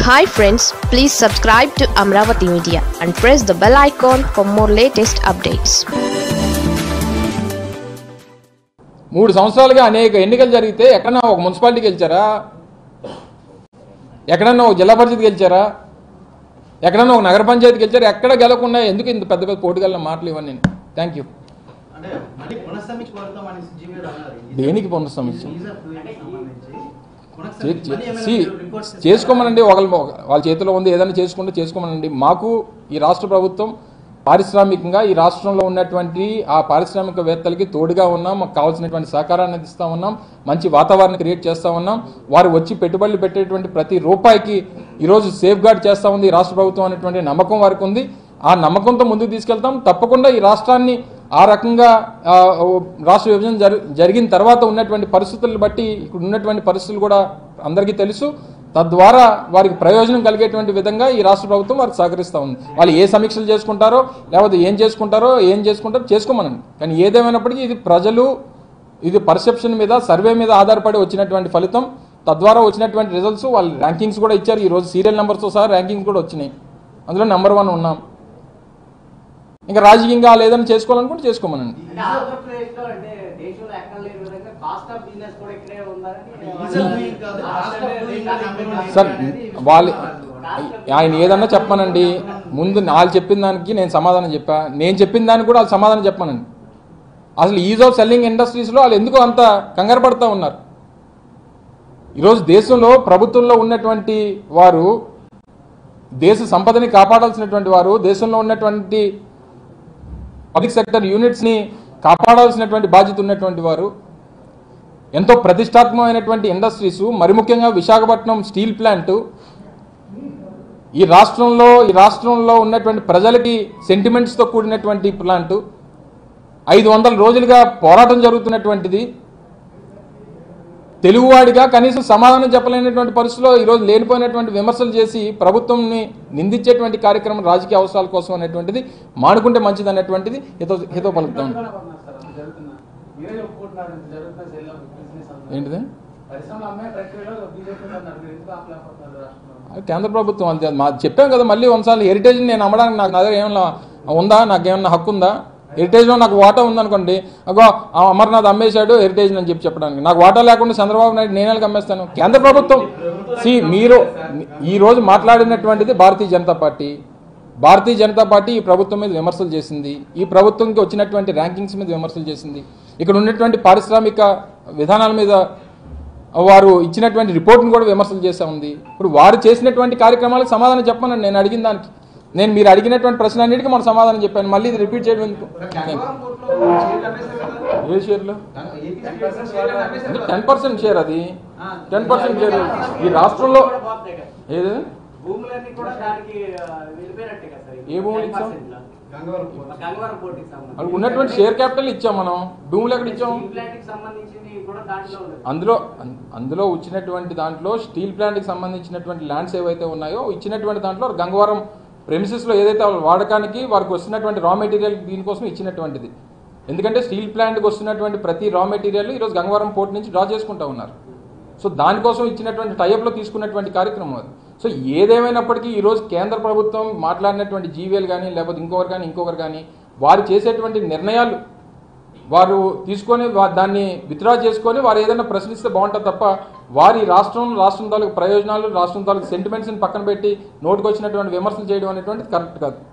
Hi friends please subscribe to Amaravati media and press the bell icon for more latest updates మూడు సంవత్సరాలుగా అనేక ఎన్నికలు జరిగితే ఎక్కడన్నా ఒక మున్సిపాలిటీ గెలిచారా ఎక్కడన్నా ఒక జిల్లా పరిషత్ గెలిచారా ఎక్కడన్నా ఒక నగర పంచాయతీ గెలిచారా ఎక్కడ గెలకుండా ఎందుకు ఇంత పెద్ద పెద్ద పోటీగల మాటలు ఇవ్వను నేను థ్యాంక్ యూ అంటే మళ్ళీ పునఃసమీక్ష కోరుతాం అనేసి జీవీ గారు అన్నారు. దేనికి పునఃసమీక్ష? ఈజ్ ఆఫ్ డూయింగ్ సంబంధించి చే- పునఃసమీక్ష చే- మళ్ళీ ఏమైనా సి మీరు రిపోర్ట్స్ చేసుకోమనండి ఒకళ్ళు వాళ్ళ చేతిలో ఉంది ఏదైనా చేసుకుంటే చేసుకోమనండి మాకు ఈ రాష్ట్ర ప్రభుత్వం పారిశ్రామికంగా ఈ రాష్ట్రంలో ఉన్నటువంటి ఆ పారిశ్రామికవేత్తలకి తోడుగా ఉన్నాం మాకు కావాల్సినటువంటి సహకారాన్ని అందిస్తూ ఉన్నాం మంచి వాతావరణం క్రియేట్ చేస్తూ ఉన్నాం వారు వచ్చి పెట్టుబడులు పెట్టేటువంటి ప్రతి రూపాయికి ఈరోజు సేఫ్ గార్డ్ చేస్తూ ఉంది ఈ రాష్ట్ర ప్రభుత్వం అనేటువంటి నమ్మకం వారికి ఉంది ఆ నమ్మకంతో ముందుకు తీసుకెళ్తాం తప్పకుండా ఈ రాష్ట్రాన్ని ఆ రకంగా ఆ, ఓ రాష్ట్ర విభజన జరి జరిగిన తర్వాత ఉన్నటువంటి పరిస్థితులను బట్టి ఇక్కడ ఉన్నటువంటి పరిస్థితులు కూడా అందరికీ తెలుసు తద్వారా వారికి ప్రయోజనం కలిగేటువంటి విధంగా ఈ రాష్ట్ర ప్రభుత్వం వారికి సహకరిస్తూ ఉంది వాళ్ళు ఏ సమీక్షలు చేసుకుంటారో లేకపోతే ఏం చేసుకుంటారో ఏం చేసుకుంటారో చేసుకోమనండి కానీ ఏదేమైనప్పటికీ ఇది ప్రజలు ఇది పర్సెప్షన్ మీద సర్వే మీద ఆధారపడి వచ్చినటువంటి ఫలితం తద్వారా వచ్చినటువంటి రిజల్ట్స్ వాళ్ళు ర్యాంకింగ్స్ కూడా ఇచ్చారు ఈ రోజు సీరియల్ నెంబర్స్తో సహా ర్యాంకింగ్స్ కూడా వచ్చినాయి అందులో నెంబర్ వన్ ఉన్నాం ఇంకా రాజకీయంగా వాళ్ళు ఏదైనా చేసుకోవాలనుకుంటే చేసుకోమనండి అంటే ఆంధ్రప్రదేశ్ లో అంటే దేశంలో ఎక్కడ లేని విధంగా కాస్ట్ ఆఫ్ బిజినెస్ కూడా ఇక్కడే ఉందని ఈజ్ ఆఫ్ డూయింగ్ కాదు cost of doing number one sir వాళ్ళు ఆయన ఏదన్నా చెప్పానండి ముందు వాళ్ళు చెప్పిన దానికి నేను సమాధానం చెప్పా నేను చెప్పిన దానికి కూడా వాళ్ళు సమాధానం చెప్పానండి అసలు ఈజ్ ఆఫ్ సెల్లింగ్ ఇండస్ట్రీస్లో వాళ్ళు ఎందుకు అంత కంగారు పడుతూ ఉన్నారు ఈరోజు దేశంలో ప్రభుత్వంలో ఉన్నటువంటి వారు దేశ సంపదని కాపాడాల్సినటువంటి వారు దేశంలో ఉన్నటువంటి పబ్లిక్ సెక్టర్ యూనిట్స్ని కాపాడాల్సినటువంటి బాధ్యత ఉన్నటువంటి వారు ఎంతో ప్రతిష్టాత్మకమైనటువంటి ఇండస్ట్రీస్ మరి ముఖ్యంగా విశాఖపట్నం స్టీల్ ప్లాంట్ ఈ రాష్ట్రంలో ఈ రాష్ట్రంలో ఉన్నటువంటి ప్రజలకి సెంటిమెంట్స్తో కూడినటువంటి ప్లాంట్ ఐదు వందల రోజులుగా పోరాటం జరుగుతున్నటువంటిది తెలుగువాడిగా కనీసం సమాధానం చెప్పలేనటువంటి పరిస్థితిలో ఈరోజు లేనిపోయినటువంటి విమర్శలు చేసి ప్రభుత్వంని నిందించేటువంటి కార్యక్రమం రాజకీయ అవసరాల కోసం అనేటువంటిది మానుకుంటే మంచిది అనేటువంటిది హితో హితో పలుకుతాం మీరే ఒప్పుకుంటున్నారు ఇంత జరుగుతున్న సెల్ బిజినెస్ అంతా. ఏంటిది పరిశ్రమలు అమ్మే ప్రక్రియలో బీజేపీ అన్నారు మీరు ఎందుకు ఆపలేకపోతున్నారు రాష్ట్రంలో అది కేంద్ర ప్రభుత్వం అంతే మా చెప్పాం కదా మళ్ళీ ఒకసారి హెరిటేజ్ నేను అమ్మడానికి నాకు నా దగ్గర ఏమన్నా ఉందా నాకు ఏమన్నా హక్కు ఉందా హెరిటేజ్లో నాకు వాటా ఉందనుకోండి అగో ఆ అమర్నాథ్ అమ్మేశాడు హెరిటేజ్ అని చెప్పి చెప్పడానికి నాకు వాటా లేకుండా చంద్రబాబు నాయుడు నేను ఎలాగ అమ్మేస్తాను కేంద్ర ప్రభుత్వం సి మీరు ఈ రోజు మాట్లాడినటువంటిది భారతీయ జనతా పార్టీ భారతీయ జనతా పార్టీ ఈ ప్రభుత్వం మీద విమర్శలు చేసింది ఈ ప్రభుత్వంకి వచ్చినటువంటి ర్యాంకింగ్స్ మీద విమర్శలు చేసింది ఇక్కడ ఉన్నటువంటి పారిశ్రామిక విధానాల మీద వారు ఇచ్చినటువంటి రిపోర్ట్ని కూడా విమర్శలు చేస్తూ ఉంది ఇప్పుడు వారు చేసినటువంటి కార్యక్రమాలకు సమాధానం చెప్పమని నేను అడిగిన దానికి నేను మీరు అడిగినటువంటి ప్రశ్న అన్నిటికీ మనం సమాధానం చెప్పాను మళ్ళీ ఇది రిపీట్ చేయడం ఎందుకు గంగవరం పోర్టులో షేర్లు అమ్మేశారు కదా? ఏ షేర్లు ఏపీ స్టేట్ షేర్లు అమ్మేశారు కదా? టెన్ పర్సెంట్ షేర్ అది ఆ. టెన్ పర్సెంట్ షేర్ ఈ రాష్ట్రంలో కూడా పోతాయి కదా. ఏది భూములన్నీ కూడా దానికి ఆ, వెళ్ళిపోయినట్టే కదా సార్ ఏ భూములు ఇచ్చాం? 10% లో. గంగవరం పోర్ట్. మా గంగవరం పోర్టుకి సంబంధించి వాళ్ళకి ఉన్నటువంటి షేర్ క్యాపిటల్ ఇచ్చాం మనం భూములు ఎక్కడ ఇచ్చాం స్టీల్ ప్లాంట్ కి సంబంధించింది కూడా దాంట్లో ఉంది అందులో అం- అందులో వచ్చినటువంటి దాంట్లో స్టీల్ ప్లాంట్కి సంబంధించినటువంటి ల్యాండ్స్ ఏవైతే ఉన్నాయో ఇచ్చినటువంటి దాంట్లో గంగవరం ప్రెమిసెస్లో ఏదైతే వాళ్ళ వాడకానికి వారికి వస్తున్నటువంటి రా మెటీరియల్ దీనికోసం ఇచ్చినటువంటిది ఎందుకంటే స్టీల్ ప్లాంట్కి వస్తున్నటువంటి ప్రతి రా మెటీరియల్ ఈరోజు గంగవరం పోర్ట్ నుంచి డ్రా చేసుకుంటా ఉన్నారు సో దానికోసం ఇచ్చినటువంటి టైప్లో తీసుకున్నటువంటి కార్యక్రమం అది సో ఏదేమైనప్పటికీ ఈరోజు కేంద్ర ప్రభుత్వం మాట్లాడినటువంటి జీవీఎల్ కానీ లేకపోతే ఇంకొకరు కానీ ఇంకొకరు కానీ వారు చేసేటువంటి నిర్ణయాలు వారు తీసుకొని వా- దాన్ని విత్డ్రా చేసుకొని వారు ఏదైనా ప్రశ్నిస్తే బాగుంటుంది తప్ప వారి రాష్ట్రం రాష్ట్రం తాలూకు ప్రయోజనాలు రాష్ట్రం తాలూకు సెంటిమెంట్స్ని పక్కన పెట్టి నోటుకు వచ్చినటువంటి విమర్శలు చేయడం అనేటువంటిది కరెక్ట్ కాదు